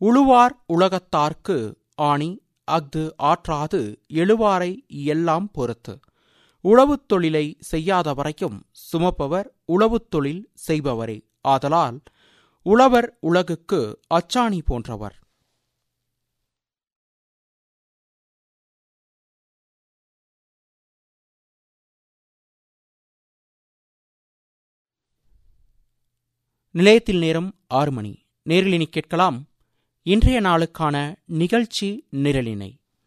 உழுவார் உலகத்தார்க்கு ஆணி அஃது ஆற்றாது எழுவாரை எல்லாம் பொறுத்து உழவுத் தொழிலை செய்யாத வரைக்கும் சுமப்பவர் உழவுத் தொழில் செய்பவரே ஆதலால் உழவர் உலகுக்கு அச்சாணி போன்றவர் நிலையத்தில் நேரம் ஆறு மணி நேரிலினி கேட்கலாம் இன்றைய நாளுக்கான நிகழ்ச்சி நிரலினை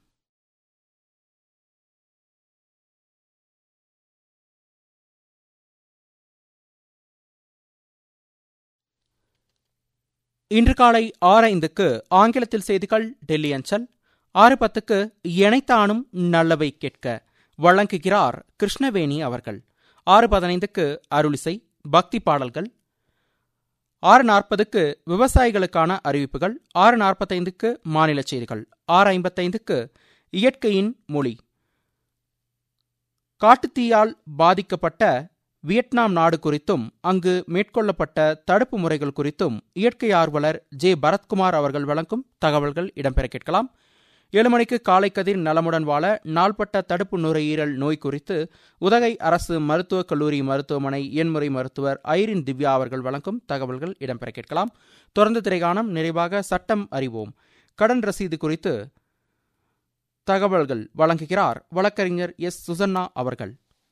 இன்று காலை ஆறு ஐந்துக்கு ஆங்கிலத்தில் செய்திகள் டெல்லி அஞ்சல் ஆறு பத்துக்கு இணைத்தானும் நல்லவை கேட்க வழங்குகிறார் கிருஷ்ணவேணி அவர்கள் ஆறு பதினைந்துக்கு அருளிசை பக்தி பாடல்கள் ஆறு நாற்பதுக்கு விவசாயிகளுக்கான அறிவிப்புகள் ஆறு நாற்பத்தைந்துக்கு மாநில செய்திகள் ஆறு ஐம்பத்தைந்துக்கு இயற்கையின் மொழி காட்டுத்தீயால் பாதிக்கப்பட்ட வியட்நாம் நாடு குறித்தும் அங்கு மேற்கொள்ளப்பட்ட தடுப்பு முறைகள் குறித்தும் இயற்கை ஆர்வலர் ஜே பரத்குமார் அவர்கள் வழங்கும் தகவல்கள் இடம்பெற கேட்கலாம் ஏழு மணிக்கு காலை கதிர் நலமுடன் வாழ நாள்பட்ட தடுப்பு நுரையீரல் நோய் குறித்து உதகை அரசு மருத்துவக் கல்லூரி மருத்துவமனை எண்முறை மருத்துவர் ஐரின் திவ்யா அவர்கள் வழங்கும் தகவல்கள் இடம்பெற கேட்கலாம் தொடர்ந்து திரைகாணம் நிறைவாக சட்டம் அறிவோம் கடன் ரசீது குறித்து தகவல்கள் வழங்குகிறார் வழக்கறிஞர் எஸ் சுசன்னா அவர்கள்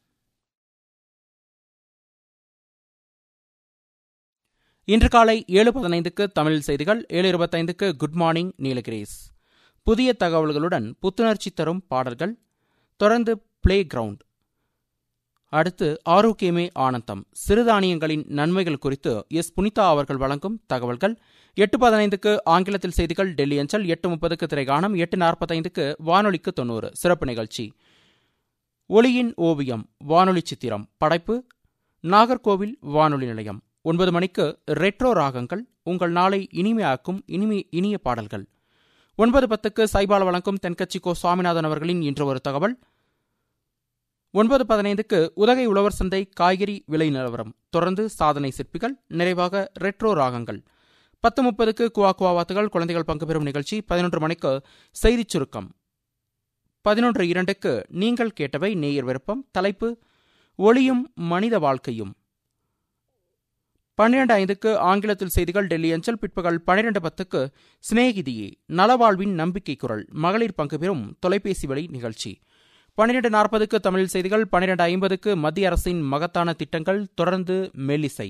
இன்று காலை ஏழு பதினைந்துக்கு தமிழ் செய்திகள் ஏழு இருபத்தைந்துக்கு குட் மார்னிங் நீலகிரீஸ் புதிய தகவல்களுடன் புத்துணர்ச்சி தரும் பாடல்கள் தொடர்ந்து பிளே கிரவுண்ட் அடுத்து ஆரோக்கியமே ஆனந்தம் சிறுதானியங்களின் நன்மைகள் குறித்து எஸ் புனிதா அவர்கள் வழங்கும் தகவல்கள் எட்டு பதினைந்துக்கு ஆங்கிலத்தில் செய்திகள் டெல்லி அஞ்சல் எட்டு முப்பதுக்கு திரைகாணம் எட்டு நாற்பத்தைந்துக்கு வானொலிக்கு தொண்ணூறு சிறப்பு நிகழ்ச்சி ஒளியின் ஓவியம் வானொலி சித்திரம் படைப்பு நாகர்கோவில் வானொலி நிலையம் ஒன்பது மணிக்கு ரெட்ரோ ராகங்கள் உங்கள் நாளை இனிமையாக்கும் இனிமை இனிய பாடல்கள் ஒன்பது பத்துக்கு சைபால் வழங்கும் தென்கட்சி கோ சுவாமிநாதன் அவர்களின் இன்று ஒரு தகவல் ஒன்பது பதினைந்துக்கு உதகை உழவர் சந்தை காய்கறி விலை நிலவரம் தொடர்ந்து சாதனை சிற்பிகள் நிறைவாக ரெட்ரோ ராகங்கள் பத்து முப்பதுக்கு குவா குவாவாத்துகள் குழந்தைகள் பங்கு பெறும் நிகழ்ச்சி பதினொன்று மணிக்கு செய்திச் சுருக்கம் பதினொன்று இரண்டுக்கு நீங்கள் கேட்டவை நேயர் விருப்பம் தலைப்பு ஒளியும் மனித வாழ்க்கையும் பன்னிரண்டு ஐந்துக்கு ஆங்கிலத்தில் செய்திகள் டெல்லி அஞ்சல் பிற்பகல் பன்னிரண்டு பத்துக்கு சிநேகிதியே நலவாழ்வின் நம்பிக்கை குரல் மகளிர் பங்கு பெறும் தொலைபேசி வழி நிகழ்ச்சி பன்னிரண்டு நாற்பதுக்கு தமிழ் செய்திகள் பன்னிரண்டு ஐம்பதுக்கு மத்திய அரசின் மகத்தான திட்டங்கள் தொடர்ந்து மெல்லிசை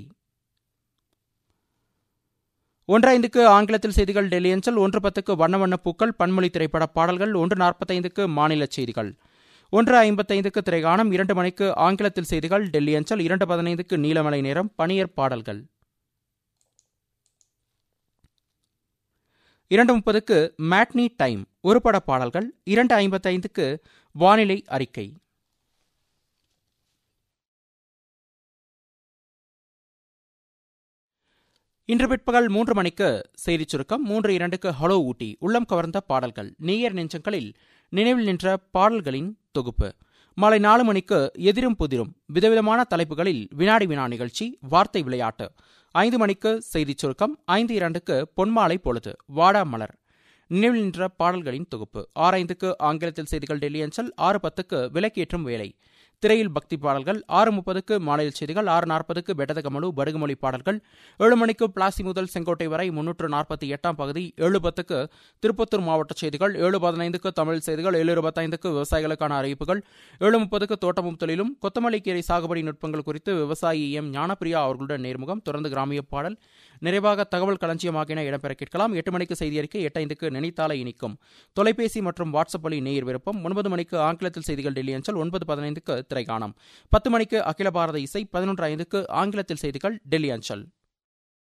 ஒன்று ஐந்துக்கு ஆங்கிலத்தில் செய்திகள் டெல்லி அஞ்சல் ஒன்று பத்துக்கு வண்ண வண்ண பூக்கள் பன்மொழி திரைப்பட பாடல்கள் ஒன்று நாற்பத்தைந்துக்கு மாநில செய்திகள் ஒன்று ஐம்பத்தைந்துக்கு திரைகாணம் இரண்டு மணிக்கு ஆங்கிலத்தில் செய்திகள் டெல்லி அஞ்சல் இரண்டு பதினைந்துக்கு நீலமலை நேரம் பனியர் பாடல்கள் இரண்டு முப்பதுக்கு மேட்னி டைம் ஒரு பட பாடல்கள் இரண்டு ஐம்பத்தைந்துக்கு வானிலை அறிக்கை இன்று பிற்பகல் மூன்று மணிக்கு செய்திச் சுருக்கம் மூன்று இரண்டுக்கு ஹலோ ஊட்டி உள்ளம் கவர்ந்த பாடல்கள் நேயர் நெஞ்சங்களில் நினைவில் நின்ற பாடல்களின் தொகுப்பு மாலை நாலு மணிக்கு எதிரும் புதிரும் விதவிதமான தலைப்புகளில் வினாடி வினா நிகழ்ச்சி வார்த்தை விளையாட்டு ஐந்து மணிக்கு செய்திச் சுருக்கம் ஐந்து இரண்டுக்கு பொன்மாலை பொழுது வாடா மலர் நினைவில் நின்ற பாடல்களின் தொகுப்பு ஆறு ஐந்துக்கு ஆங்கிலத்தில் செய்திகள் டெல்லி அஞ்சல் ஆறு பத்துக்கு விலக்கேற்றும் வேலை திரையில் பக்தி பாடல்கள் ஆறு முப்பதுக்கு மாநில செய்திகள் ஆறு நாற்பதுக்கு பெட்டதகமலு படுகுமொழி பாடல்கள் ஏழு மணிக்கு பிளாசி முதல் செங்கோட்டை வரை முன்னூற்று நாற்பத்தி எட்டாம் பகுதி ஏழு பத்துக்கு திருப்பத்தூர் மாவட்ட செய்திகள் ஏழு பதினைந்துக்கு தமிழ் செய்திகள் ஏழு இருபத்தைந்துக்கு விவசாயிகளுக்கான அறிவிப்புகள் ஏழு முப்பதுக்கு தோட்டமும் தொழிலும் கொத்தமல்லி கீரை சாகுபடி நுட்பங்கள் குறித்து விவசாயி எம் ஞானப்பிரியா அவர்களுடன் நேர்முகம் தொடர்ந்து கிராமிய பாடல் நிறைவாக தகவல் களஞ்சியம் ஆகியன இடம்பெற கேட்கலாம் எட்டு மணிக்கு செய்தி அறிக்கை எட்டு ஐந்துக்கு நினைத்தாலை இனிக்கும் தொலைபேசி மற்றும் வாட்ஸ்அப் வழி நேர் விருப்பம் ஒன்பது மணிக்கு ஆங்கிலத்தில் செய்திகள் டெல்லி அஞ்சல் ஒன்பது பதினைந்துக்கு திரைக்காணம் பத்து மணிக்கு அகில பாரத இசை பதினொன்று ஐந்துக்கு ஆங்கிலத்தில் செய்திகள் டெல்லி அஞ்சல்